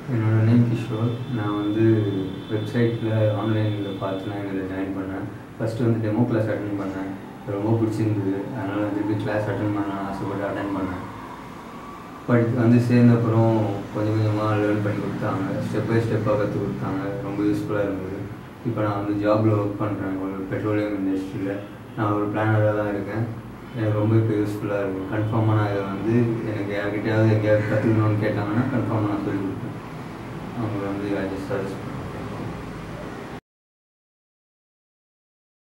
என்னோட நேம் கிஷோர் நான் வந்து வெப்சைட்டில் ஆன்லைனில் பார்த்து நான் இதில் ஜாயின் பண்ணேன் ஃபஸ்ட்டு வந்து டெமோ கிளாஸ் அட்டன் பண்ணேன் ரொம்ப பிடிச்சிருந்தது அதனால் நான் திருப்பி கிளாஸ் அட்டன் பண்ண ஆசைப்பட்டு அட்டன் பண்ணேன் பட் வந்து சேர்ந்த அப்புறம் கொஞ்சம் கொஞ்சமாக லேர்ன் பண்ணி கொடுத்தாங்க ஸ்டெப் பை ஸ்டெப்பாக கற்றுக் கொடுத்தாங்க ரொம்ப யூஸ்ஃபுல்லாக இருந்தது இப்போ நான் வந்து ஜாபில் ஒர்க் பண்ணுறேன் ஒரு பெட்ரோலியம் இண்டஸ்ட்ரியில் நான் ஒரு பிளானராக தான் இருக்கேன் எனக்கு ரொம்ப இப்போ யூஸ்ஃபுல்லாக இருக்கும் கன்ஃபார்மாக நான் இதை வந்து எனக்கு யார்கிட்டயாவது எங்கேயாவது கற்றுக்கணும்னு கேட்டாங்கன்னா கன்ஃபார்மாக நான் சொல்லிக் கொடுப்பேன் அவங்க வந்து ஐ ஜஸ்ட் சஜஸ்ட்